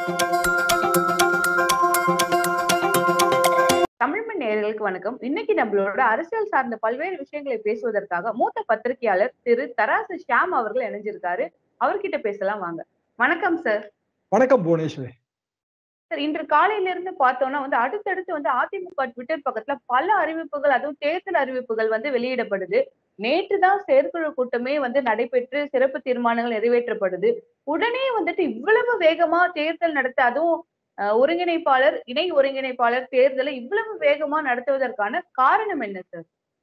தமிழ்மண் நேயர்களுக்கு வணக்கம் இன்னைக்கு நம்மளோட அரசியல் சார்ந்த பல்வேறு விஷயங்களை பேசுவதற்காக மூத்த பத்திரிகையாளர் திரு தராசு ஷியாம் அவர்கள் இணைஞ்சிருக்காரு அவர்கிட்ட பேசலாம் வாங்க வணக்கம் சார் வணக்கம் புவனேஸ்வரி சார் இன்று காலையில இருந்து பார்த்தோம்னா வந்து அடுத்தடுத்து வந்து அதிமுக ட்விட்டர் பக்கத்துல பல அறிவிப்புகள் அதுவும் தேர்தல் அறிவிப்புகள் வந்து வெளியிடப்படுது நேற்று தான் செயற்குழு கூட்டமே வந்து நடைபெற்று சிறப்பு தீர்மானங்கள் நிறைவேற்றப்படுது உடனே வந்துட்டு இவ்வளவு வேகமா தேர்தல் நடத்த அதுவும் அஹ், ஒருங்கிணைப்பாளர் இணை ஒருங்கிணைப்பாளர் தேர்தலை இவ்வளவு வேகமா நடத்துவதற்கான காரணம் என்ன சார்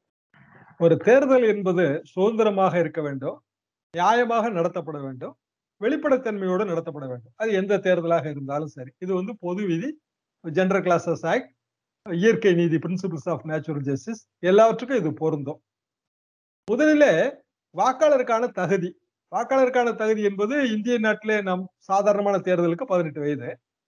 ஒரு தேர்தல் என்பது சுதந்திரமாக இருக்க வேண்டும் நியாயமாக நடத்தப்பட வேண்டும் வெளிப்படைத்தன்மையோடு நடத்தப்பட வேண்டும் அது எந்த தேர்தலாக இருந்தாலும் சரி இது வந்து பொது விதி ஜெனரல் கிளாஸஸ் ஆக்ட் இயற்கை நீதி பிரின்சிபிள்ஸ் ஆஃப் நேச்சுரல் ஜஸ்டிஸ் எல்லாவற்றுக்கும் இது பொருந்தும் முதலிலே வாக்காளருக்கான தகுதி வாக்காளருக்கான தகுதி என்பது இந்திய நாட்டிலே நம் சாதாரணமான தேர்தலுக்கு பதினெட்டு வயது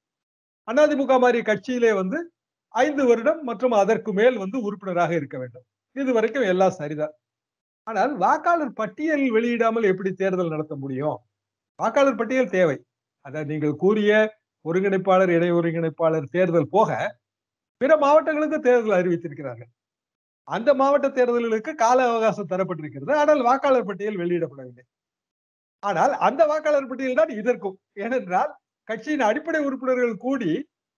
அதிமுக மாதிரி கட்சியிலே வந்து ஐந்து வருடம் மற்றும் அதற்கு மேல் வந்து உறுப்பினராக இருக்க வேண்டும் இது வரைக்கும் எல்லாம் சரிதான் ஆனால் வாக்காளர் பட்டியல் வெளியிடாமல் எப்படி தேர்தல் நடத்த முடியும் வாக்காளர் பட்டியல் தேவை அதாவது நீங்கள் கூறிய ஒருங்கிணைப்பாளர் இணை ஒருங்கிணைப்பாளர் தேர்தல் போக பிற மாவட்டங்களுக்கு தேர்தல் அறிவித்திருக்கிறார்கள் அந்த மாவட்ட தேர்தல்களுக்கு கால அவகாசம் தரப்பட்டிருக்கிறது ஆனால் வாக்காளர் பட்டியல் வெளியிடப்படவில்லை ஆனால் அந்த வாக்காளர் பட்டியல் தான் இதற்கும் ஏனென்றால் கட்சியின் அடிப்படை உறுப்பினர்கள் கூடி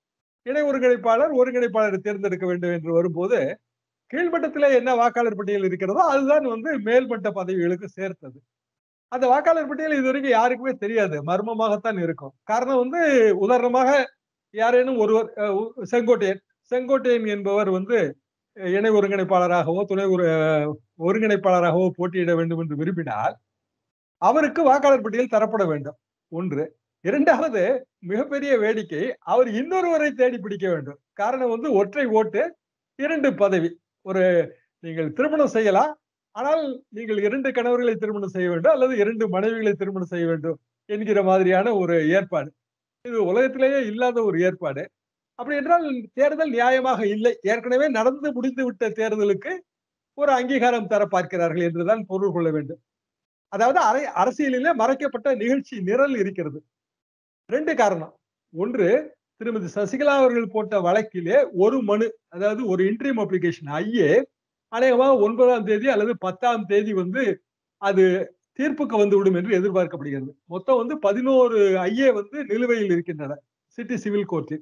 இணை ஒருங்கிணைப்பாளர் ஒருங்கிணைப்பாளரை தேர்ந்தெடுக்க வேண்டும் என்று வரும்போது கீழ்மட்டத்திலே என்ன வாக்காளர் பட்டியல் இருக்கிறதோ அதுதான் வந்து மேல்மட்ட பதவிகளுக்கு சேர்த்தது அந்த வாக்காளர் பட்டியல் இது வரைக்கும் யாருக்குமே தெரியாது மர்மமாகத்தான் இருக்கும் காரணம் வந்து உதாரணமாக யாரேனும் ஒருவர் அஹ், உ- செங்கோட்டையன் செங்கோட்டையன் என்பவர் வந்து அஹ், இணை ஒருங்கிணைப்பாளராகவோ துணை ஒரு அஹ், ஒருங்கிணைப்பாளராகவோ போட்டியிட வேண்டும் என்று விரும்பினால் அவருக்கு வாக்காளர் பட்டியல் தரப்பட வேண்டும் ஒன்று இரண்டாவது மிகப்பெரிய வேடிக்கை அவர் இன்னொருவரை தேடி பிடிக்க வேண்டும் காரணம் வந்து ஒற்றை ஓட்டு இரண்டு பதவி ஒரு நீங்கள் திருமணம் செய்யலாம் ஆனால் நீங்கள் இரண்டு கணவர்களை திருமணம் செய்ய வேண்டும் அல்லது இரண்டு மனைவிகளை திருமணம் செய்ய வேண்டும் என்கிற மாதிரியான ஒரு ஏற்பாடு இது உலகத்திலேயே இல்லாத ஒரு ஏற்பாடு அப்படி என்றால் தேர்தல் நியாயமாக இல்லை ஏற்கனவே நடந்து முடிந்து விட்ட தேர்தலுக்கு ஒரு அங்கீகாரம் தர பார்க்கிறார்கள் என்றுதான் பொருள் கொள்ள வேண்டும் அதாவது அரை அரசியலிலே மறைக்கப்பட்ட நிகழ்ச்சி நிரல் இருக்கிறது ரெண்டு காரணம் ஒன்று திருமதி சசிகலா அவர்கள் போட்ட வழக்கிலே ஒரு மனு அதாவது ஒரு இன்ட்ரீம் அப்ளிகேஷன் ஐஏ அநேகமாக ஒன்பதாம் தேதி அல்லது பத்தாம் தேதி வந்து அது தீர்ப்புக்கு வந்துவிடும் என்று எதிர்பார்க்கப்படுகிறது மொத்தம் வந்து பதினோரு ஐஏ வந்து நிலுவையில் இருக்கின்றன சிட்டி சிவில் கோர்ட்டில்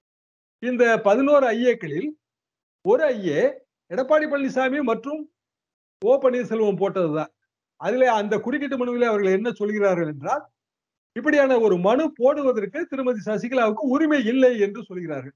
இந்த பதினோரு ஐஏக்களில் ஒரு ஐஏ எடப்பாடி பழனிசாமி மற்றும் ஓ பன்னீர்செல்வம் போட்டதுதான் அதிலே அந்த குறுக்கீட்டு மனுவிலே அவர்கள் என்ன சொல்கிறார்கள் என்றால் இப்படியான ஒரு மனு போடுவதற்கு திருமதி சசிகலாவுக்கு உரிமை இல்லை என்று சொல்கிறார்கள்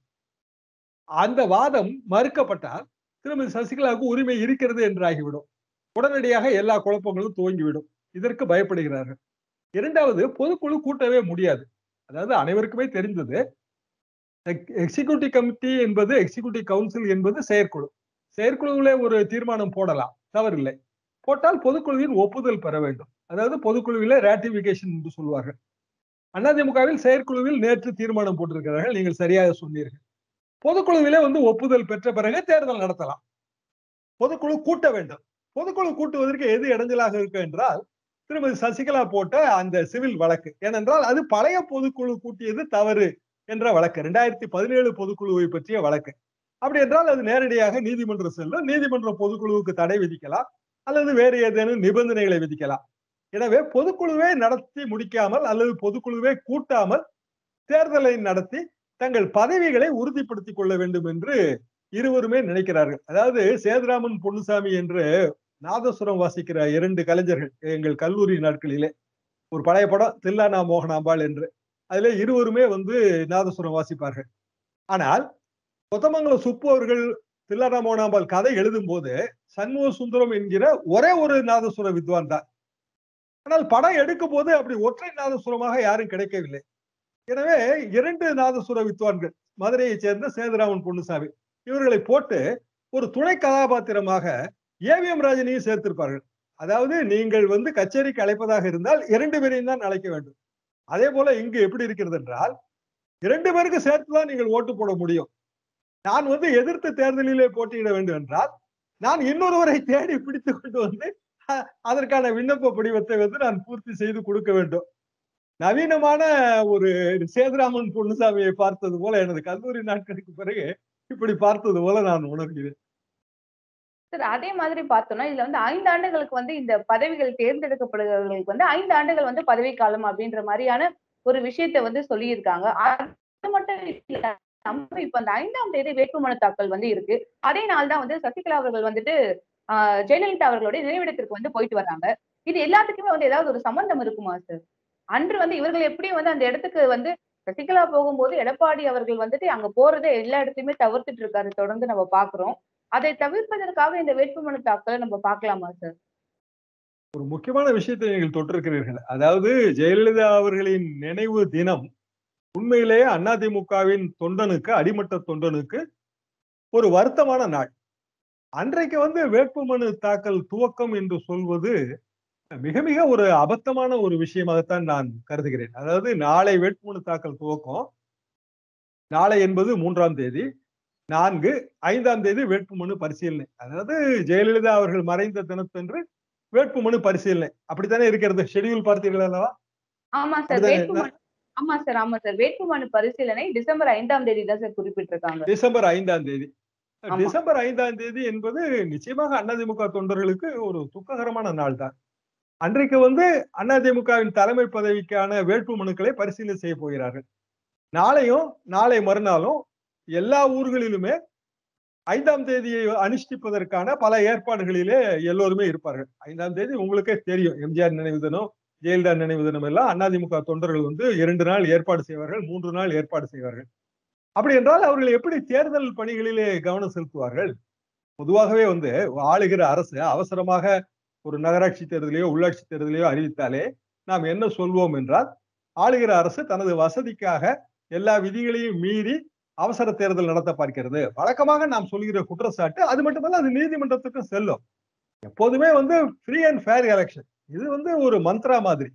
அந்த வாதம் மறுக்கப்பட்டால் திருமதி சசிகலாவுக்கு உரிமை இருக்கிறது என்று ஆகிவிடும் உடனடியாக எல்லா குழப்பங்களும் துவங்கிவிடும் இதற்கு பயப்படுகிறார்கள் இரண்டாவது பொதுக்குழு கூட்டவே முடியாது அதாவது அனைவருக்குமே தெரிந்தது எக்ஸிகியூட்டிவ் கமிட்டி என்பது எக்ஸிகியூட்டிவ் கவுன்சில் என்பது செயற்குழு செயற்குழுவிலே ஒரு தீர்மானம் போடலாம் தவறில்லை போட்டால் பொதுக்குழுவின் ஒப்புதல் பெற வேண்டும் அதாவது பொதுக்குழுவிலே ராட்டிபிகேஷன் என்று சொல்வார்கள் அதிமுகவில் செயற்குழுவில் நேற்று தீர்மானம் போட்டிருக்கிறார்கள் நீங்கள் சரியாக சொன்னீர்கள் பொதுக்குழுவிலே வந்து ஒப்புதல் பெற்ற பிறகு தேர்தல் நடத்தலாம் பொதுக்குழு கூட்ட வேண்டும் பொதுக்குழு கூட்டுவதற்கு எது இடைஞ்சலாக இருக்கு என்றால் திருமதி சசிகலா போட்ட அந்த சிவில் வழக்கு ஏனென்றால் அது பழைய பொதுக்குழு கூட்டியது தவறு என்ற வழக்கு ரெண்டாயிரத்தி பதினேழு பொதுக்குழுவை பற்றிய வழக்கு அப்படி என்றால் அது நேரடியாக நீதிமன்றம் செல்லும் நீதிமன்ற பொதுக்குழுவுக்கு தடை விதிக்கலாம் அல்லது வேறு ஏதேனும் நிபந்தனைகளை விதிக்கலாம் எனவே பொதுக்குழுவே நடத்தி முடிக்காமல் அல்லது பொதுக்குழுவே கூட்டாமல் தேர்தலை நடத்தி தங்கள் பதவிகளை உறுதிப்படுத்திக் கொள்ள வேண்டும் என்று இருவருமே நினைக்கிறார்கள் அதாவது சேதுராமன் பொன்னுசாமி என்று நாதசுரம் வாசிக்கிற இரண்டு கலைஞர்கள் எங்கள் கல்லூரி நாட்களிலே ஒரு பழைய படம் தில்லானா மோகனாம்பாள் என்று அதிலே இருவருமே வந்து நாதசுரம் வாசிப்பார்கள் ஆனால் கொத்தமங்கலம் சுப்பு அவர்கள் தில்லானா மோகனாம்பாள் கதை எழுதும் போது சண்முக சுந்தரம் என்கிற ஒரே ஒரு நாதசுர வித்வான் தான் ஆனால் படம் எடுக்கும் போது அப்படி ஒற்றை நாதசுரமாக யாரும் கிடைக்கவில்லை எனவே இரண்டு நாதசுர வித்வான்கள் மதுரையைச் சேர்ந்த சேதுராமன் பொன்னுசாமி இவர்களை போட்டு ஒரு துணை கதாபாத்திரமாக ஏவிஎம் ராஜனையும் சேர்த்திருப்பார்கள் அதாவது நீங்கள் வந்து கச்சேரிக்கு அழைப்பதாக இருந்தால் இரண்டு பேரையும் தான் அழைக்க வேண்டும் அதே போல இங்கு எப்படி இருக்கிறது என்றால் இரண்டு பேருக்கு சேர்த்துதான் நீங்கள் ஓட்டு போட முடியும் நான் வந்து எதிர்த்து தேர்தலிலே போட்டியிட வேண்டும் என்றால் நான் இன்னொருவரை தேடி பிடித்து கொண்டு வந்து அ- அதற்கான விண்ணப்ப படிவத்தை வந்து நான் பூர்த்தி செய்து கொடுக்க வேண்டும் நவீனமான ஒரு சேதுராமன் பொன்னுசாமியை பார்த்தது போல எனது கல்லூரி நாட்களுக்கு பிறகு இப்படி பார்த்தது போல நான் உணர்கிறேன் சார் அதே மாதிரி பார்த்தோம்னா இதுல வந்து ஐந்து ஆண்டுகளுக்கு வந்து இந்த பதவிகள் தேர்ந்தெடுக்கப்படுகிறவர்களுக்கு வந்து ஐந்து ஆண்டுகள் வந்து பதவி காலம் அப்படின்ற மாதிரியான ஒரு விஷயத்த வந்து சொல்லியிருக்காங்க அது மட்டும் இல்ல நம்ம இப்ப அந்த ஐந்தாம் தேதி வேட்புமனு தாக்கல் வந்து இருக்கு அதே நாள் தான் வந்து சசிகலா அவர்கள் வந்துட்டு ஆஹ் ஜெயலலிதா அவர்களுடைய நினைவிடத்திற்கு வந்து போயிட்டு வர்றாங்க இது எல்லாத்துக்குமே வந்து ஏதாவது ஒரு சம்பந்தம் இருக்குமா சார் அன்று வந்து இவர்கள் எப்படியும் வந்து அந்த இடத்துக்கு வந்து சசிகலா போகும்போது எடப்பாடி அவர்கள் வந்துட்டு அங்க போறதை எல்லா இடத்தையுமே தவிர்த்துட்டு இருக்காரு தொடர்ந்து நம்ம பாக்குறோம் அதை தவிர்ப்பதற்காக இந்த வேட்புமனு தாக்கலை நம்ம பார்க்கலாமா சார் ஒரு முக்கியமான விஷயத்தை நீங்கள் தொட்டிருக்கிறீர்கள் அதாவது ஜெயலலிதா அவர்களின் நினைவு தினம் உண்மையிலேயே அதிமுகவின் தொண்டனுக்கு அடிமட்ட தொண்டனுக்கு ஒரு வருத்தமான நாள் அன்றைக்கு வந்து வேட்புமனு தாக்கல் துவக்கம் என்று சொல்வது மிக மிக ஒரு அபத்தமான ஒரு விஷயமாகத்தான் நான் கருதுகிறேன் அதாவது நாளை வேட்புமனு தாக்கல் துவக்கம் நாளை என்பது மூன்றாம் தேதி நான்கு ஐந்தாம் தேதி வேட்புமனு பரிசீலனை அதாவது ஜெயலலிதா அவர்கள் மறைந்த தினத்தன்று வேட்புமனு பரிசீலனை அப்படித்தானே இருக்கிறது ஷெடியூல் பார்த்தீர்கள் அல்லவா ஆமா சார் வேட்புமனு ஆமா சார் ஆமா சார் வேட்புமனு பரிசீலனை டிசம்பர் ஐந்தாம் தேதி தான் சார் குறிப்பிட்டிருக்காங்க டிசம்பர் ஐந்தாம் தேதி டிசம்பர் ஐந்தாம் தேதி என்பது நிச்சயமாக அதிமுக தொண்டர்களுக்கு ஒரு துக்ககரமான நாள் தான் அன்றைக்கு வந்து அதிமுகவின் தலைமை பதவிக்கான வேட்பு மனுக்களை பரிசீலனை செய்ய போகிறார்கள் நாளையும் நாளை மறுநாளும் எல்லா ஊர்களிலுமே ஐந்தாம் தேதியை அனுஷ்டிப்பதற்கான பல ஏற்பாடுகளிலே எல்லோருமே இருப்பார்கள் ஐந்தாம் தேதி உங்களுக்கே தெரியும் எம்ஜிஆர் நினைவு தினம் ஜெயலலிதா நினைவு தினம் எல்லாம் அதிமுக தொண்டர்கள் வந்து இரண்டு நாள் ஏற்பாடு செய்வார்கள் மூன்று நாள் ஏற்பாடு செய்வார்கள் அப்படி என்றால் அவர்கள் எப்படி தேர்தல் பணிகளிலே கவனம் செலுத்துவார்கள் பொதுவாகவே வந்து ஆளுகிற அரசு அவசரமாக ஒரு நகராட்சி தேர்தலையோ உள்ளாட்சி தேர்தலையோ அறிவித்தாலே நாம் என்ன சொல்வோம் என்றால் ஆளுகிற அரசு தனது வசதிக்காக எல்லா விதிகளையும் மீறி அவசர தேர்தல் நடத்த பார்க்கிறது வழக்கமாக நாம் சொல்கிற குற்றச்சாட்டு அது மட்டுமல்ல அது நீதிமன்றத்துக்கும் செல்லும் எப்போதுமே வந்து ஃப்ரீ அண்ட் ஃபேர் எலெக்ஷன் இது வந்து ஒரு மந்த்ரா மாதிரி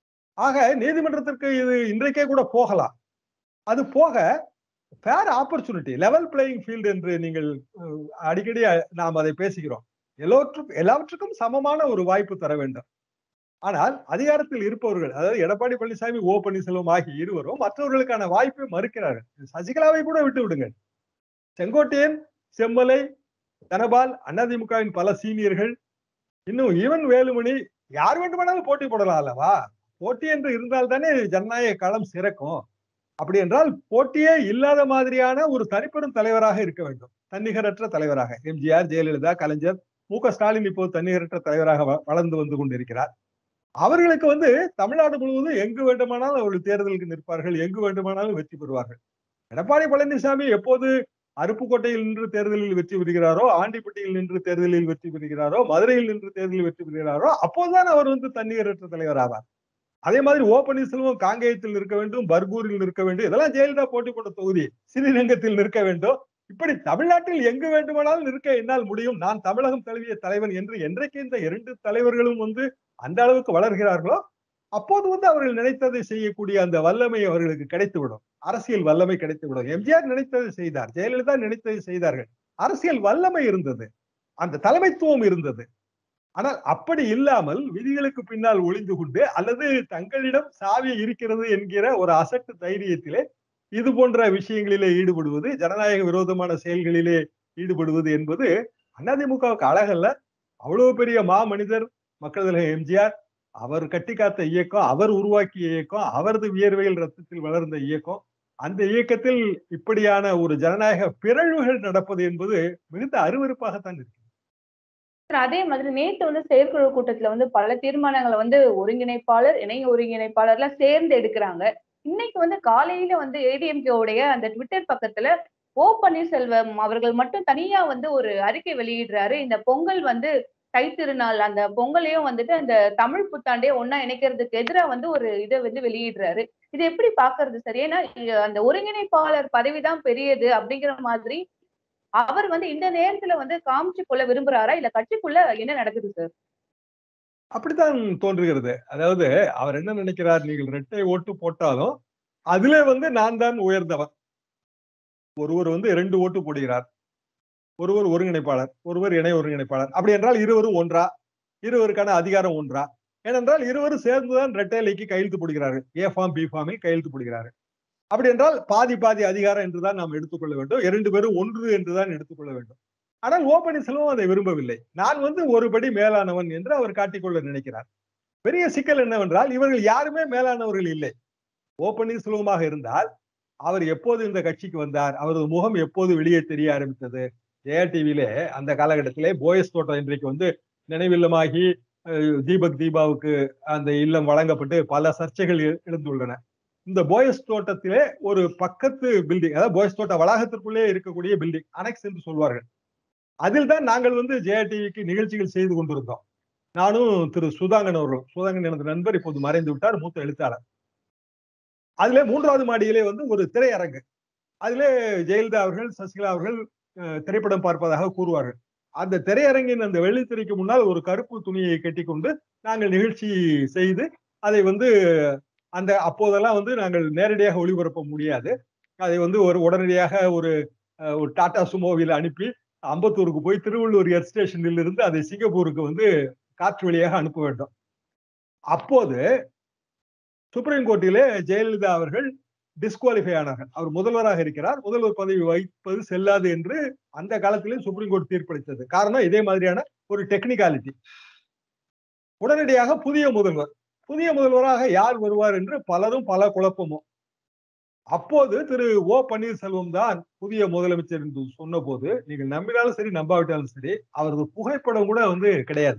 ஆக நீதிமன்றத்திற்கு இது இன்றைக்கே கூட போகலாம் அது போக fair opportunity level playing field என்று நீங்கள் அடிக்கடி நாம் அதை பேசுகிறோம் எல்லோற்றுக்கும் எல்லாவற்றுக்கும் சமமான ஒரு வாய்ப்பு தர வேண்டும் ஆனால் அதிகாரத்தில் இருப்பவர்கள் அதாவது எடப்பாடி பழனிசாமி ஓ பன்னீர்செல்வம் ஆகிய இருவரும் மற்றவர்களுக்கான வாய்ப்பை மறுக்கிறார்கள் சசிகலாவை கூட விட்டு விடுங்கள் செங்கோட்டையன் செம்மலை தனபால் அதிமுகவின் பல சீனியர்கள் இன்னும் ஈவன் வேலுமணி யார் வேண்டுமானாலும் போட்டி போடலாம் அல்லவா போட்டி என்று இருந்தால் தானே ஜனநாயக களம் சிறக்கும் அப்படி என்றால் போட்டியே இல்லாத மாதிரியான ஒரு தனிப்பெரும் தலைவராக இருக்க வேண்டும் தன்னிகரற்ற தலைவராக எம்ஜிஆர் ஜெயலலிதா கலைஞர் மு க ஸ்டாலின் இப்போது தன்னிகரற்ற தலைவராக வளர்ந்து வந்து கொண்டிருக்கிறார் அவர்களுக்கு வந்து தமிழ்நாடு முழுவதும் எங்கு வேண்டுமானாலும் அவர்கள் தேர்தலுக்கு நிற்பார்கள் எங்கு வேண்டுமானாலும் வெற்றி பெறுவார்கள் எடப்பாடி பழனிசாமி எப்போது அருப்புக்கோட்டையில் நின்று தேர்தலில் வெற்றி பெறுகிறாரோ ஆண்டிப்பட்டியில் நின்று தேர்தலில் வெற்றி பெறுகிறாரோ மதுரையில் நின்று தேர்தலில் வெற்றி பெறுகிறாரோ அப்போதுதான் அவர் வந்து தன்னிகரற்ற தலைவர் ஆவார் அதே மாதிரி ஓ பன்னீர்செல்வம் காங்கேயத்தில் நிற்க வேண்டும் பர்கூரில் நிற்க வேண்டும் இதெல்லாம் ஜெயலலிதா போட்டி போட்ட தொகுதி ஸ்ரீரங்கத்தில் நிற்க வேண்டும் இப்படி தமிழ்நாட்டில் எங்கு வேண்டுமானாலும் நிற்க என்னால் முடியும் நான் தமிழகம் தழுவிய தலைவன் என்று என்றைக்கு இந்த இரண்டு தலைவர்களும் வந்து அந்த அளவுக்கு வளர்கிறார்களோ அப்போது வந்து அவர்கள் நினைத்ததை செய்யக்கூடிய அந்த வல்லமை அவர்களுக்கு கிடைத்துவிடும் அரசியல் வல்லமை கிடைத்துவிடும் எம்ஜிஆர் நினைத்ததை செய்தார் ஜெயலலிதா நினைத்ததை செய்தார்கள் அரசியல் வல்லமை இருந்தது அந்த தலைமைத்துவம் இருந்தது ஆனால் அப்படி இல்லாமல் விதிகளுக்கு பின்னால் ஒளிந்து கொண்டு அல்லது தங்களிடம் சாவி இருக்கிறது என்கிற ஒரு அசட்டு தைரியத்திலே இது போன்ற விஷயங்களிலே ஈடுபடுவது ஜனநாயக விரோதமான செயல்களிலே ஈடுபடுவது என்பது அதிமுகவுக்கு அழகல்ல அவ்வளவு பெரிய மா மனிதர் மக்கள் தலைவர் எம்ஜிஆர் அவர் கட்டி காத்த இயக்கம் அவர் உருவாக்கிய இயக்கம் அவரது வியர்வையில் ரத்தத்தில் வளர்ந்த இயக்கம் அந்த இயக்கத்தில் இப்படியான ஒரு ஜனநாயக பிறழ்வுகள் நடப்பது என்பது மிகுந்த அருவறுப்பாகத்தான் இருக்கு அதே மாதிரி நேற்று வந்து செயற்குழு கூட்டத்துல வந்து பல தீர்மானங்களை வந்து ஒருங்கிணைப்பாளர் இணை ஒருங்கிணைப்பாளர் எல்லாம் சேர்ந்து எடுக்கிறாங்க இன்னைக்கு வந்து காலையில வந்து ஏடிஎம்கே உடைய அந்த ட்விட்டர் பக்கத்துல ஓ பன்னீர்செல்வம் அவர்கள் மட்டும் தனியா வந்து ஒரு அறிக்கை வெளியிடுறாரு இந்த பொங்கல் வந்து தைத்திருநாள் அந்த பொங்கலையும் வந்துட்டு அந்த தமிழ் புத்தாண்டே ஒன்னா இணைக்கிறதுக்கு எதிராக வந்து ஒரு இதை வந்து வெளியிடுறாரு இது எப்படி பாக்குறது சார் ஏன்னா அந்த ஒருங்கிணைப்பாளர் பதவிதான் பெரியது அப்படிங்கிற மாதிரி அவர் வந்து இந்த நேரத்துல வந்து காமிச்சு கொள்ள விரும்புறாரா இல்ல கட்சிக்குள்ள என்ன நடக்குது சார் அப்படித்தான் தோன்றுகிறது அதாவது அவர் என்ன நினைக்கிறார் நீங்கள் ரெட்டை ஓட்டு போட்டாலும் அதுல வந்து நான் தான் உயர்ந்தவன் ஒருவர் வந்து ரெண்டு ஓட்டு போடுகிறார் ஒருவர் ஒருங்கிணைப்பாளர் ஒருவர் இணை ஒருங்கிணைப்பாளர் அப்படி என்றால் இருவரும் ஒன்றா இருவருக்கான அதிகாரம் ஒன்றா ஏனென்றால் இருவரும் சேர்ந்துதான் ரெட்டைலைக்கு கையெழுத்து போடுகிறார்கள் ஏ ஃபார்ம் பி ஃபார்மில் கையெழுத்து போடுகிறார்கள் அப்படி என்றால் பாதி பாதி அதிகாரம் என்றுதான் நாம் எடுத்துக்கொள்ள வேண்டும் இரண்டு பேரும் ஒன்று என்றுதான் எடுத்துக்கொள்ள வேண்டும் ஆனால் ஓ பன்னீர்செல்வம் அதை விரும்பவில்லை நான் வந்து ஒருபடி மேலானவன் என்று அவர் காட்டிக்கொள்ள நினைக்கிறார் பெரிய சிக்கல் என்னவென்றால் இவர்கள் யாருமே மேலானவர்கள் இல்லை ஓ பன்னீர்செல்வமாக இருந்தால் அவர் எப்போது இந்த கட்சிக்கு வந்தார் அவரது முகம் எப்போது வெளியே தெரிய ஆரம்பித்தது ஜெயா டிவியிலே அந்த காலகட்டத்திலே போயஸ் தோட்டம் இன்றைக்கு வந்து நினைவில்லமாகி அஹ், தீபக் தீபாவுக்கு அந்த இல்லம் வழங்கப்பட்டு பல சர்ச்சைகள் எழு- எழுந்துள்ளன இந்த போயஸ் தோட்டத்திலே ஒரு பக்கத்து பில்டிங் அதாவது போயஸ் தோட்ட வளாகத்திற்குள்ளே இருக்கக்கூடிய பில்டிங் அனெக்ஸ் என்று சொல்வார்கள் அதில் தான் நாங்கள் வந்து ஜெயா டிவிக்கு நிகழ்ச்சிகள் செய்து கொண்டிருந்தோம் நானும் திரு சுதாங்கன் அவர்களும் சுதாங்கன் எனது நண்பர் இப்போது மறைந்து விட்டார் மூத்த எழுத்தாளர் அதிலே மூன்றாவது மாடியிலே வந்து ஒரு திரையரங்கு அதிலே ஜெயலலிதா அவர்கள் சசிகலா அவர்கள் அஹ், திரைப்படம் பார்ப்பதாக கூறுவார்கள் அந்த திரையரங்கின் அந்த வெள்ளித்திரைக்கு முன்னால் ஒரு கருப்பு துணியை கட்டிக்கொண்டு நாங்கள் நிகழ்ச்சி செய்து அதை வந்து அந்த அப்போதெல்லாம் வந்து நாங்கள் நேரடியாக ஒளிபரப்ப முடியாது அதை வந்து ஒரு உடனடியாக ஒரு அஹ், ஒரு டாடா சுமோவில் அனுப்பி அம்பத்தூருக்கு போய் திருவள்ளூர் எர் ஸ்டேஷனில் இருந்து அதை சிங்கப்பூருக்கு வந்து காற்று வழியாக அனுப்ப வேண்டும் அப்போது சுப்ரீம் கோர்ட்டிலே ஜெயலலிதா அவர்கள் டிஸ்குவாலிஃபை ஆனார்கள் அவர் முதல்வராக இருக்கிறார் முதல்வர் பதவி வைப்பது செல்லாது என்று அந்த காலத்திலே சுப்ரீம் கோர்ட் தீர்ப்பளித்தது காரணம் இதே மாதிரியான ஒரு டெக்னிக்காலிட்டி உடனடியாக புதிய முதல்வர் புதிய முதல்வராக யார் வருவார் என்று பலரும் பல குழப்பமும் அப்போது திரு ஓ பன்னீர்செல்வம் தான் புதிய முதலமைச்சர் என்று சொன்ன போது நீங்கள் நம்பினாலும் சரி நம்பாவிட்டாலும் சரி அவரது புகைப்படம் கூட வந்து கிடையாது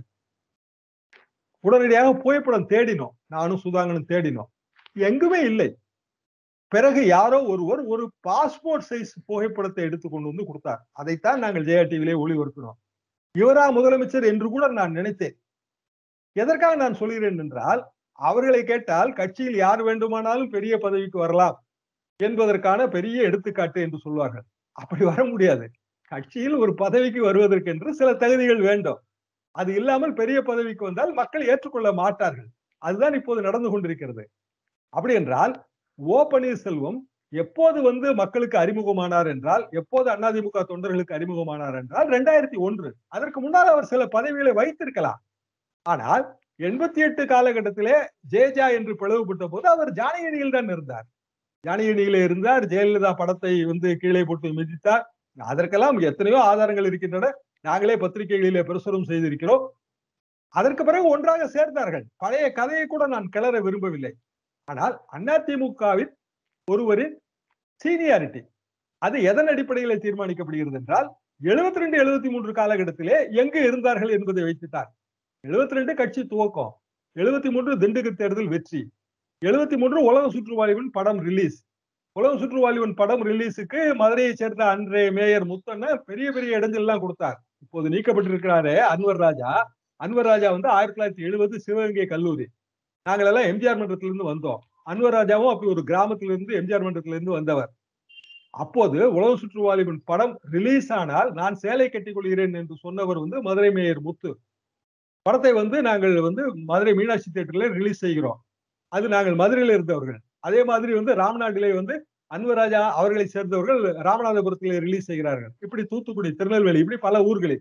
உடனடியாக புகைப்படம் தேடினோம் நானும் சுதாங்கனும் தேடினோம் எங்குமே இல்லை பிறகு யாரோ ஒருவர் ஒரு பாஸ்போர்ட் சைஸ் புகைப்படத்தை எடுத்து கொண்டு வந்து கொடுத்தார் அதைத்தான் நாங்கள் ஜெயா டிவிலே ஒளிபரப்பினோம் இவரா முதலமைச்சர் என்று கூட நான் நினைத்தேன் எதற்காக நான் சொல்கிறேன் என்றால் அவர்களை கேட்டால் கட்சியில் யார் வேண்டுமானாலும் பெரிய பதவிக்கு வரலாம் என்பதற்கான பெரிய எடுத்துக்காட்டு என்று சொல்வார்கள் அப்படி வர முடியாது கட்சியில் ஒரு பதவிக்கு வருவதற்கென்று சில தகுதிகள் வேண்டும் அது இல்லாமல் பெரிய பதவிக்கு வந்தால் மக்கள் ஏற்றுக்கொள்ள மாட்டார்கள் அதுதான் இப்போது நடந்து கொண்டிருக்கிறது அப்படி என்றால் ஓ பன்னீர்செல்வம் எப்போது வந்து மக்களுக்கு அறிமுகமானார் என்றால் எப்போது அதிமுக தொண்டர்களுக்கு அறிமுகமானார் என்றால் ரெண்டாயிரத்தி ஒன்று அதற்கு முன்னால் அவர் சில பதவிகளை வைத்திருக்கலாம் ஆனால் எண்பத்தி எட்டு காலகட்டத்திலே ஜேஜா என்று பிளவுபட்ட போது அவர் ஜானகிரியில் தான் இருந்தார் ஜானகிரியில இருந்தார் ஜெயலலிதா படத்தை வந்து கீழே போட்டு மிதித்தார் அதற்கெல்லாம் எத்தனையோ ஆதாரங்கள் இருக்கின்றன நாங்களே பத்திரிகைகளிலே பிரசுரம் செய்திருக்கிறோம் அதற்கு பிறகு ஒன்றாக சேர்ந்தார்கள் பழைய கதையை கூட நான் கிளற விரும்பவில்லை ஆனால் அதிமுகவின் ஒருவரின் சீனியாரிட்டி அது எதன் அடிப்படையில் தீர்மானிக்கப்படுகிறது என்றால் எழுபத்தி ரெண்டு எழுபத்தி மூன்று காலகட்டத்திலே எங்கு இருந்தார்கள் என்பதை வைத்துத்தான் எழுபத்தி ரெண்டு கட்சி துவக்கம் எழுபத்தி மூன்று திண்டுக்கல் தேர்தல் வெற்றி எழுபத்தி மூன்று உலக சுற்றுவாலிவன் படம் ரிலீஸ் உலக சுற்றுவாலிவன் படம் ரிலீஸுக்கு மதுரையை சேர்ந்த அன்றைய மேயர் முத்தண்ண பெரிய பெரிய இடைஞ்சல்லாம் கொடுத்தார் இப்போது நீக்கப்பட்டிருக்கிறாரே அன்வர் ராஜா அன்வர் ராஜா வந்து ஆயிரத்தி தொள்ளாயிரத்தி எழுபது சிவகங்கை கல்லூரி நாங்கள் எல்லாம் எம்ஜிஆர் மன்றத்திலிருந்து வந்தோம் அன்வர் ராஜாவும் அப்படி ஒரு கிராமத்திலிருந்து எம்ஜிஆர் மன்றத்திலிருந்து வந்தவர் அப்போது உலக சுற்றுவாலிபன் படம் ரிலீஸ் ஆனால் நான் சேலை கட்டிக் கொள்கிறேன் என்று சொன்னவர் வந்து மதுரை மேயர் முத்து படத்தை வந்து நாங்கள் வந்து மதுரை மீனாட்சி தியேட்டர்ல ரிலீஸ் செய்கிறோம் அது நாங்கள் மதுரையில இருந்தவர்கள் அதே மாதிரி வந்து ராம்நாட்டிலே வந்து அன்வராஜா அவர்களை சேர்ந்தவர்கள் ராமநாதபுரத்திலே ரிலீஸ் செய்கிறார்கள் இப்படி தூத்துக்குடி திருநெல்வேலி இப்படி பல ஊர்களில்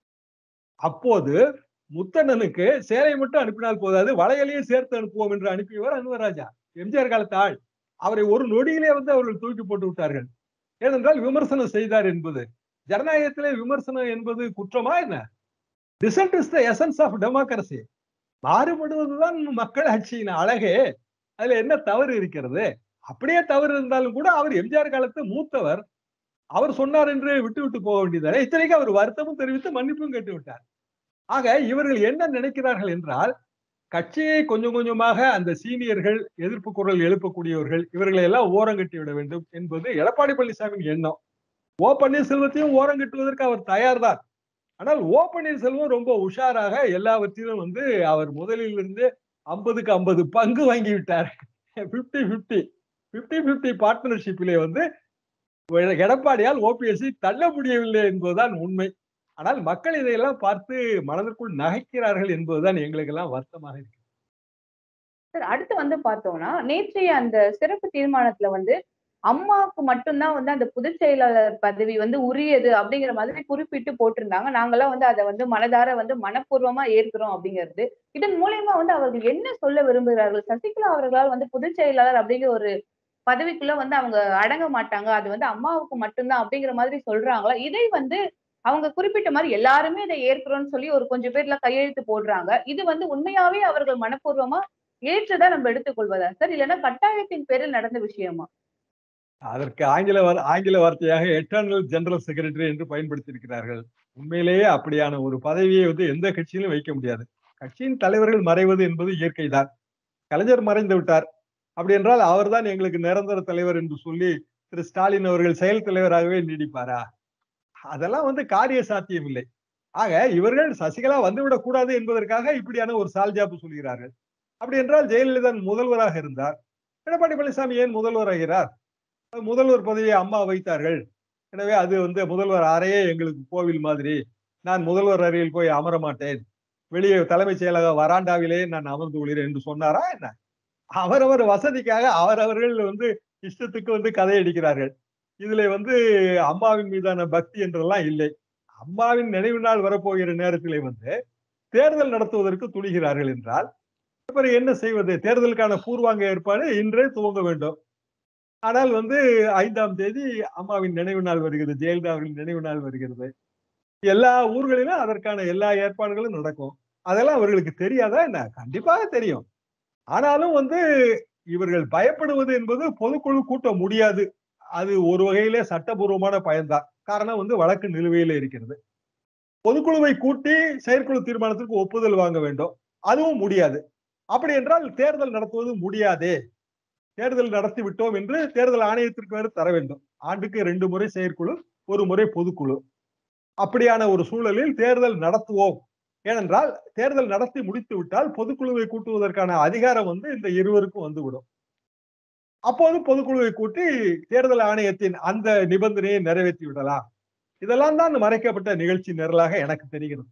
அப்போது முத்தண்ணனுக்கு சேலை மட்டும் அனுப்பினால் போதாது வளையலையும் சேர்த்து அனுப்புவோம் என்று அனுப்பியவர் அன்வராஜா எம்ஜிஆர் காலத்து ஆள் அவரை ஒரு நொடியிலே வந்து அவர்கள் தூக்கி போட்டு விட்டார்கள் ஏனென்றால் விமர்சனம் செய்தார் என்பது ஜனநாயகத்திலே விமர்சனம் என்பது குற்றமா என்ன dissent is the essence of democracy மாறுபடுவதுதான் மக்கள் ஆட்சியின் அழகே அதுல என்ன தவறு இருக்கிறது அப்படியே தவறு இருந்தாலும் கூட அவர் எம்ஜிஆர் காலத்து மூத்தவர் அவர் சொன்னார் என்று விட்டு விட்டு போக வேண்டியதானே இத்தனைக்கு அவர் வருத்தமும் தெரிவித்து மன்னிப்பும் கேட்டு விட்டார் ஆக இவர்கள் என்ன நினைக்கிறார்கள் என்றால் கட்சியை கொஞ்சம் கொஞ்சமாக அந்த சீனியர்கள் எதிர்ப்பு குரல் எழுப்பக்கூடியவர்கள் இவர்களை எல்லாம் ஓரங்கட்டி விட வேண்டும் என்பது எடப்பாடி பழனிசாமியின் எண்ணம் ஓ பன்னீர்செல்வத்தையும் ஓரங்கட்டுவதற்கு அவர் தயார்தான் ஆனால் ஓ பன்னீர்செல்வம் ரொம்ப உஷாராக எல்லாவற்றிலும் வந்து அவர் முதலில் இருந்து ஐம்பதுக்கு ஐம்பது பங்கு வாங்கி விட்டார் பிப்டி பிப்டி பிப்டி பிப்டி பார்ட்னர்ஷிப்பிலே வந்து எடப்பாடியால் ஓபிஎஸ்சி தள்ள முடியவில்லை என்பதுதான் உண்மை ஆனால் மக்கள் இதையெல்லாம் பார்த்து மனதிற்குள் நகைக்கிறார்கள் என்பதுதான் எங்களுக்கு எல்லாம் வருத்தமாக இருக்கு சார் அடுத்து வந்து பார்த்தோம்னா நேற்றைய அந்த சிறப்பு தீர்மானத்துல வந்து அம்மாவுக்கு மட்டும்தான் வந்து அந்த பொதுச் செயலாளர் பதவி வந்து உரியது அப்படிங்கிற மாதிரி குறிப்பிட்டு போட்டிருந்தாங்க நாங்கெல்லாம் வந்து அதை வந்து மனதார வந்து மனப்பூர்வமா ஏற்கிறோம் அப்படிங்கிறது இதன் மூலியமா வந்து அவர்கள் என்ன சொல்ல விரும்புகிறார்கள் சசிகலா அவர்களால் வந்து பொதுச் செயலாளர் அப்படிங்கிற ஒரு பதவிக்குள்ள வந்து அவங்க அடங்க மாட்டாங்க அது வந்து அம்மாவுக்கு மட்டும்தான் அப்படிங்கிற மாதிரி சொல்றாங்களா இதை வந்து அவங்க குறிப்பிட்ட மாதிரி எல்லாருமே இதை ஏற்கிறோம்னு சொல்லி ஒரு கொஞ்சம் பேர்ல கையெழுத்து போடுறாங்க இது வந்து உண்மையாவே அவர்கள் மனப்பூர்வமா ஏற்றதா நம்ம எடுத்துக்கொள்வதா சார் இல்லைன்னா கட்டாயத்தின் பேரில் நடந்த விஷயமா அதற்கு ஆங்கில வார்- ஆங்கில வார்த்தையாக எட்டர்னல் ஜெனரல் செக்ரட்டரி என்று பயன்படுத்தியிருக்கிறார்கள் உண்மையிலேயே அப்படியான ஒரு பதவியை வந்து எந்த கட்சியிலும் வைக்க முடியாது கட்சியின் தலைவர்கள் மறைவது என்பது இயற்கைதான் கலைஞர் மறைந்து விட்டார் அப்படி என்றால் அவர்தான் எங்களுக்கு நிரந்தர தலைவர் என்று சொல்லி திரு ஸ்டாலின் அவர்கள் செயல் தலைவராகவே நீடிப்பாரா அதெல்லாம் வந்து காரிய சாத்தியம் இல்லை ஆக இவர்கள் சசிகலா வந்துவிடக் கூடாது என்பதற்காக இப்படியான ஒரு சால்ஜாப்பு சொல்கிறார்கள் அப்படி என்றால் ஜெயலலிதா முதல்வராக இருந்தார் எடப்பாடி பழனிசாமி ஏன் முதல்வராகிறார் முதல்வர் பதவியை அம்மா வைத்தார்கள் எனவே அது வந்து முதல்வர் அறையே எங்களுக்கு கோவில் மாதிரி நான் முதல்வர் அறையில் போய் அமர மாட்டேன் வெளியே தலைமைச் செயலக வராண்டாவிலே நான் அமர்ந்து கொள்கிறேன் என்று சொன்னாரா என்ன அவரவர் வசதிக்காக அவரவர்கள் வந்து இஷ்டத்துக்கு வந்து கதையடிக்கிறார்கள் இதுல வந்து அம்மாவின் மீதான பக்தி என்றெல்லாம் இல்லை அம்மாவின் நினைவு நாள் வரப்போகிற நேரத்திலே வந்து தேர்தல் நடத்துவதற்கு துணிகிறார்கள் என்றால் அப்புறம் என்ன செய்வது தேர்தலுக்கான பூர்வாங்க ஏற்பாடு இன்றே துவங்க வேண்டும் ஆனால் வந்து ஐந்தாம் தேதி அம்மாவின் நினைவு நாள் வருகிறது ஜெயலலிதா அவர்களின் நினைவு நாள் வருகிறது எல்லா ஊர்களிலும் அதற்கான எல்லா ஏற்பாடுகளும் நடக்கும் அதெல்லாம் அவர்களுக்கு தெரியாதா என்ன கண்டிப்பாக தெரியும் ஆனாலும் வந்து இவர்கள் பயப்படுவது என்பது பொதுக்குழு கூட்ட முடியாது அது ஒரு வகையிலே சட்டபூர்வமான பயன்தான் காரணம் வந்து வழக்கு நிலுவையில இருக்கிறது பொதுக்குழுவை கூட்டி செயற்குழு தீர்மானத்திற்கு ஒப்புதல் வாங்க வேண்டும் அதுவும் முடியாது அப்படி என்றால் தேர்தல் நடத்துவது முடியாதே தேர்தல் நடத்தி விட்டோம் என்று தேர்தல் ஆணையத்திற்கு வேறு தர வேண்டும் ஆண்டுக்கு ரெண்டு முறை செயற்குழு ஒரு முறை பொதுக்குழு அப்படியான ஒரு சூழலில் தேர்தல் நடத்துவோம் ஏனென்றால் தேர்தல் நடத்தி முடித்து விட்டால் பொதுக்குழுவை கூட்டுவதற்கான அதிகாரம் வந்து இந்த இருவருக்கும் வந்துவிடும் அப்போது பொதுக்குழுவை கூட்டி தேர்தல் ஆணையத்தின் அந்த நிபந்தனையை நிறைவேற்றி விடலாம் இதெல்லாம் தான் மறைக்கப்பட்ட நிகழ்ச்சி நிரலாக எனக்கு தெரிகிறது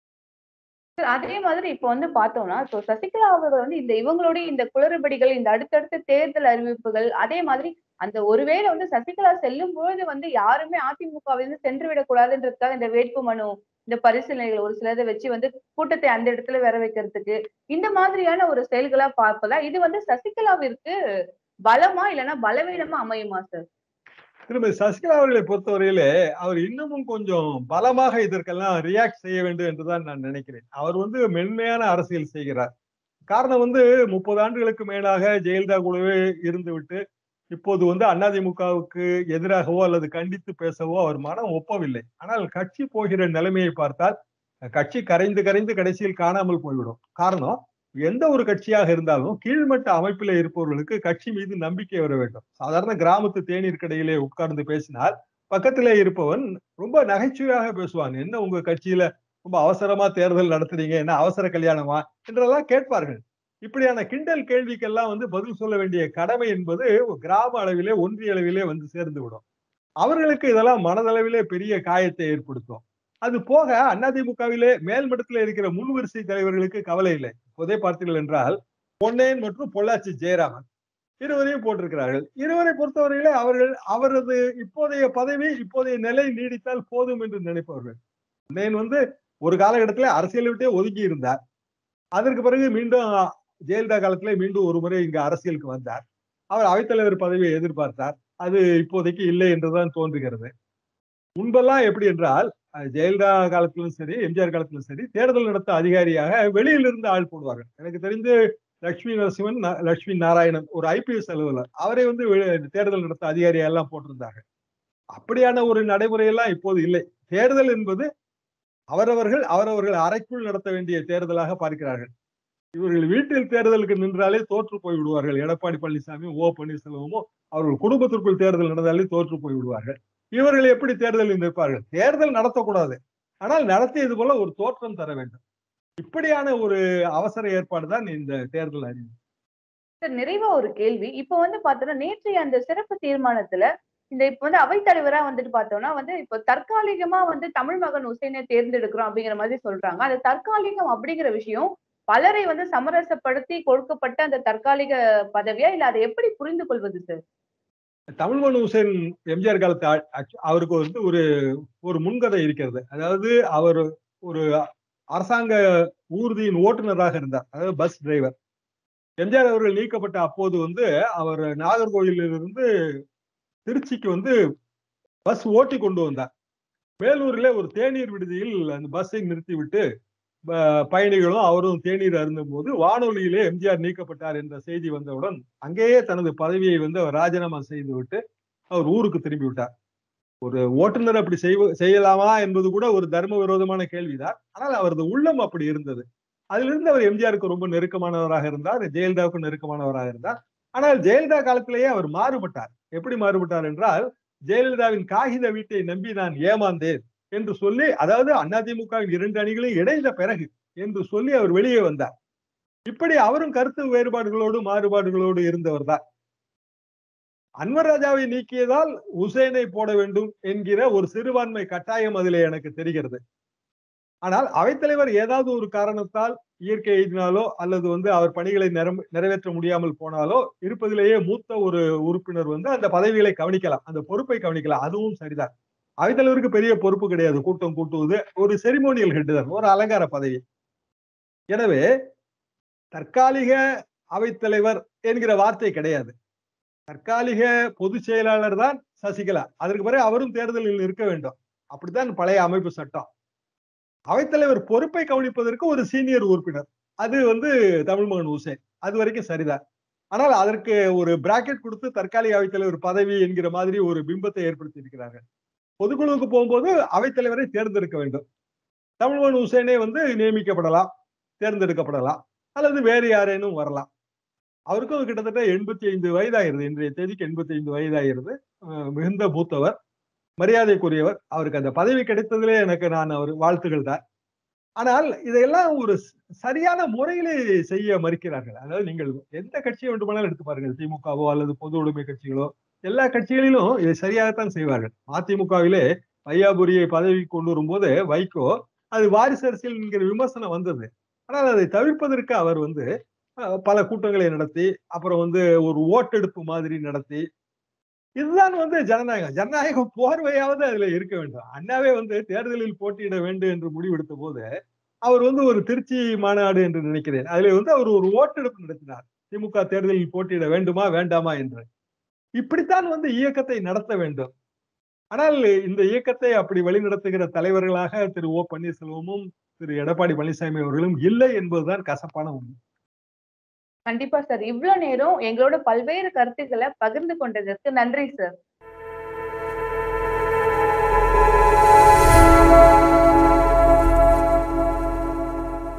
அதே மாதிரி இப்ப வந்து பார்த்தோம்னா இப்போ சசிகலா அவர்கள் வந்து இந்த இவங்களுடைய இந்த குளறுபடிகள் இந்த அடுத்தடுத்த தேர்தல் அறிவிப்புகள் அதே மாதிரி அந்த ஒருவேளை வந்து சசிகலா செல்லும் பொழுது வந்து யாருமே அதிமுகவிலிருந்து சென்று விடக்கூடாதுன்றதுக்காக இந்த வேட்பு மனு இந்த பரிசீலனைகள் ஒரு சிலதை வச்சு வந்து கூட்டத்தை அந்த இடத்துல வர வைக்கிறதுக்கு இந்த மாதிரியான ஒரு செயல்களா பார்ப்பதா இது வந்து சசிகலாவிற்கு பலமா இல்லைன்னா பலவீனமா அமையுமா சார் திருமதி சசிகலா அவர்களை பொறுத்தவரையிலே அவர் இன்னமும் கொஞ்சம் பலமாக இதற்கெல்லாம் ரியாக்ட் செய்ய வேண்டும் என்றுதான் நான் நினைக்கிறேன் அவர் வந்து மென்மையான அரசியல் செய்கிறார் காரணம் வந்து முப்பது ஆண்டுகளுக்கு மேலாக ஜெயலலிதா கூடவே இருந்து விட்டு இப்போது வந்து அதிமுகவுக்கு எதிராகவோ அல்லது கண்டித்து பேசவோ அவர் மனம் ஒப்பவில்லை ஆனால் கட்சி போகிற நிலைமையை பார்த்தால் கட்சி கரைந்து கரைந்து கடைசியில் காணாமல் போய்விடும் காரணம் எந்த ஒரு கட்சியாக இருந்தாலும் கீழ்மட்ட அமைப்பில இருப்பவர்களுக்கு கட்சி மீது நம்பிக்கை வர வேண்டும் சாதாரண கிராமத்து தேநீர் கடையிலே உட்கார்ந்து பேசினால் பக்கத்திலே இருப்பவன் ரொம்ப நகைச்சுவையாக பேசுவான் என்ன உங்க கட்சியில ரொம்ப அவசரமா தேர்தல் நடத்துறீங்க என்ன அவசர கல்யாணமா என்றெல்லாம் கேட்பார்கள் இப்படியான கிண்டல் கேள்விக்கெல்லாம் வந்து பதில் சொல்ல வேண்டிய கடமை என்பது கிராம அளவிலே ஒன்றிய அளவிலே வந்து சேர்ந்து விடும் அவர்களுக்கு இதெல்லாம் மனதளவிலே பெரிய காயத்தை ஏற்படுத்தும் அது போக அதிமுகவிலே மேல்மட்டத்தில் இருக்கிற முன்வரிசை தலைவர்களுக்கு கவலை இல்லை இப்போதே பார்த்தீர்கள் என்றால் பொன்னேன் மற்றும் பொள்ளாச்சி ஜெயராமன் இருவரையும் போட்டிருக்கிறார்கள் இருவரை பொறுத்தவரையிலே அவர்கள் அவரது இப்போதைய பதவி இப்போதைய நிலை நீடித்தால் போதும் என்று நினைப்பவர்கள் பொன்னேன் வந்து ஒரு காலகட்டத்தில் அரசியலை விட்டே ஒதுங்கி இருந்தார் அதற்கு பிறகு மீண்டும் ஜெயலலிதா காலத்திலே மீண்டும் ஒரு முறை இங்கு அரசியலுக்கு வந்தார் அவர் அவைத்தலைவர் பதவியை எதிர்பார்த்தார் அது இப்போதைக்கு இல்லை என்றுதான் தோன்றுகிறது முன்பெல்லாம் எப்படி என்றால் ஜெயலலிதா காலத்திலும் சரி எம்ஜிஆர் காலத்திலும் சரி தேர்தல் நடத்த அதிகாரியாக வெளியிலிருந்து ஆள் போடுவார்கள் எனக்கு தெரிந்து லட்சுமி நரசிம்மன் லட்சுமி நாராயணன் ஒரு ஐபிஎஸ் அலுவலர் அவரை வந்து தேர்தல் நடத்த அதிகாரியா எல்லாம் போட்டிருந்தார்கள் அப்படியான ஒரு நடைமுறையெல்லாம் இப்போது இல்லை தேர்தல் என்பது அவரவர்கள் அவரவர்கள் அறைக்குள் நடத்த வேண்டிய தேர்தலாக பார்க்கிறார்கள் இவர்கள் வீட்டில் தேர்தலுக்கு நின்றாலே தோற்று போய் விடுவார்கள் எடப்பாடி பழனிசாமி ஓ பன்னீர்செல்வமோ அவர்கள் குடும்பத்திற்குள் தேர்தல் நடந்தாலே தோற்று போய் விடுவார்கள் இவர்கள் எப்படி தேர்தலில் நிற்பார்கள் தேர்தல் நடத்தக்கூடாது ஆனால் நடத்தியது போல ஒரு தோற்றம் தர வேண்டும் இப்படியான ஒரு அவசர ஏற்பாடு தான் இந்த தேர்தல் அறிவு சார் நிறைவா ஒரு கேள்வி இப்ப வந்து பார்த்தோம்னா நேற்றைய அந்த சிறப்பு தீர்மானத்துல இந்த இப்ப வந்து அவைத்தலைவரா வந்துட்டு பார்த்தோம்னா வந்து இப்ப தற்காலிகமா வந்து தமிழ் மகன் உசைனை தேர்ந்தெடுக்கிறோம் அப்படிங்கிற மாதிரி சொல்றாங்க அந்த தற்காலிகம் அப்படிங்கிற விஷயம் பலரை வந்து சமரசப்படுத்தி கொடுக்கப்பட்ட அந்த தற்காலிக பதவியா இல்ல அதை எப்படி புரிந்து கொள்வது சார் தமிழ்மன் ஹுசேன் எம்ஜிஆர் காலத்து ஆ- actu- அவருக்கு வந்து ஒரு ஒரு முன்கதை இருக்கிறது அதாவது அவர் ஒரு அரசாங்க ஊர்தியின் ஓட்டுநராக இருந்தார் அதாவது பஸ் டிரைவர் எம்ஜிஆர் அவர்கள் நீக்கப்பட்ட அப்போது வந்து அவர் நாகர்கோயிலிருந்து திருச்சிக்கு வந்து பஸ் ஓட்டி கொண்டு வந்தார் வேலூரில் ஒரு தேநீர் விடுதியில் அந்த பஸ்ஸை நிறுத்திவிட்டு ப- பயணிகளும் அவரும் தேநீர் அருந்தும் போது வானொலியிலே எம்ஜிஆர் நீக்கப்பட்டார் என்ற செய்தி வந்தவுடன் அங்கேயே தனது பதவியை வந்து அவர் ராஜினாமா செய்து விட்டு அவர் ஊருக்கு திரும்பி விட்டார் ஒரு ஓட்டுநர் அப்படி செய்வ செய்யலாமா என்பது கூட ஒரு தர்ம விரோதமான கேள்விதான் ஆனால் அவரது உள்ளம் அப்படி இருந்தது அதிலிருந்து அவர் எம்ஜிஆருக்கு ரொம்ப நெருக்கமானவராக இருந்தார் ஜெயலலிதாவுக்கும் நெருக்கமானவராக இருந்தார் ஆனால் ஜெயலலிதா காலத்திலேயே அவர் மாறுபட்டார் எப்படி மாறுபட்டார் என்றால் ஜெயலலிதாவின் காகித வீட்டை நம்பி நான் ஏமாந்தேன் என்று சொல்லி அதாவது அதிமுகவின் இரண்டு அணிகளும் இணைந்த பிறகு என்று சொல்லி அவர் வெளியே வந்தார் இப்படி அவரும் கருத்து வேறுபாடுகளோடு மாறுபாடுகளோடு இருந்தவர் தான் அன்வர் ராஜாவை நீக்கியதால் உசேனை போட வேண்டும் என்கிற ஒரு சிறுபான்மை கட்டாயம் அதிலே எனக்கு தெரிகிறது ஆனால் அவைத்தலைவர் ஏதாவது ஒரு காரணத்தால் இயற்கை எய்தினாலோ அல்லது வந்து அவர் பணிகளை நிரம்- நிறைவேற்ற முடியாமல் போனாலோ இருப்பதிலேயே மூத்த ஒரு உறுப்பினர் வந்து அந்த பதவிகளை கவனிக்கலாம் அந்த பொறுப்பை கவனிக்கலாம் அதுவும் சரிதான் அவைத்தலைவருக்கு பெரிய பொறுப்பு கிடையாது கூட்டம் கூட்டுவது ஒரு செரிமோனியல் ஹெட் தான் ஒரு அலங்கார பதவி எனவே தற்காலிக அவைத்தலைவர் என்கிற வார்த்தை கிடையாது தற்காலிக பொதுச் செயலாளர் தான் சசிகலா அதற்கு பிறகு அவரும் தேர்தலில் இருக்க வேண்டும் அப்படித்தான் பழைய அமைப்பு சட்டம் அவைத்தலைவர் பொறுப்பை கவனிப்பதற்கு ஒரு சீனியர் உறுப்பினர் அது வந்து தமிழ்மகன் ஹுசேன் அது வரைக்கும் சரிதான் ஆனால் அதற்கு ஒரு பிராக்கெட் கொடுத்து தற்காலிக அவைத்தலைவர் பதவி என்கிற மாதிரி ஒரு பிம்பத்தை ஏற்படுத்தி இருக்கிறார்கள் பொதுக்குழுவுக்கு போகும்போது அவைத்தலைவரை தேர்ந்தெடுக்க வேண்டும் தமிழ்மகன் ஹுசேனே வந்து நியமிக்கப்படலாம் தேர்ந்தெடுக்கப்படலாம் அல்லது வேறு யாரேனும் வரலாம் அவருக்கும் கிட்டத்தட்ட எண்பத்தி ஐந்து வயதாகிறது இன்றைய தேதிக்கு எண்பத்தி ஐந்து வயதாகிறது அஹ் மிகுந்த மூத்தவர் மரியாதைக்குரியவர் அவருக்கு அந்த பதவி கிடைத்ததிலே எனக்கு நான் அவர் வாழ்த்துகள் தான் ஆனால் இதையெல்லாம் ஒரு ஸ்- சரியான முறையிலே செய்ய மறுக்கிறார்கள் அதாவது நீங்கள் எந்த கட்சியை வேண்டுமானாலும் எடுத்து பாருங்கள் திமுகவோ அல்லது பொது உடைமை கட்சிகளோ எல்லா கட்சிகளிலும் இதை சரியாகத்தான் செய்வார்கள் அதிமுகவிலே வையாபுரியை பதவி கொண்டு வரும்போது வைகோ அது வாரிசு அரசியல் என்கிற விமர்சனம் வந்தது ஆனால் அதை தவிர்ப்பதற்கு அவர் வந்து அஹ், பல கூட்டங்களை நடத்தி அப்புறம் வந்து ஒரு ஓட்டெடுப்பு மாதிரி நடத்தி இதுதான் வந்து ஜனநாயகம் ஜனநாயகம் போர்வையாவது அதுல இருக்க வேண்டும் அண்ணாவே வந்து தேர்தலில் போட்டியிட வேண்டும் என்று முடிவெடுத்த போது அவர் வந்து ஒரு திருச்சி மாநாடு என்று நினைக்கிறேன் அதுல வந்து அவர் ஒரு ஓட்டெடுப்பு நடத்தினார் திமுக தேர்தலில் போட்டியிட வேண்டுமா வேண்டாமா என்று இப்படித்தான் வந்து இயக்கத்தை நடத்த வேண்டும் ஆனால் இந்த இயக்கத்தை அப்படி வழிநடத்துகிற தலைவர்களாக திரு ஓ பன்னீர்செல்வமும் திரு எடப்பாடி பழனிசாமி அவர்களும் இல்லை என்பதுதான் கசப்பான உண்மை கண்டிப்பா சார் இவ்வளவு நேரம் எங்களோட பல்வேறு கருத்துக்களை பகிர்ந்து கொண்டதற்கு நன்றி சார்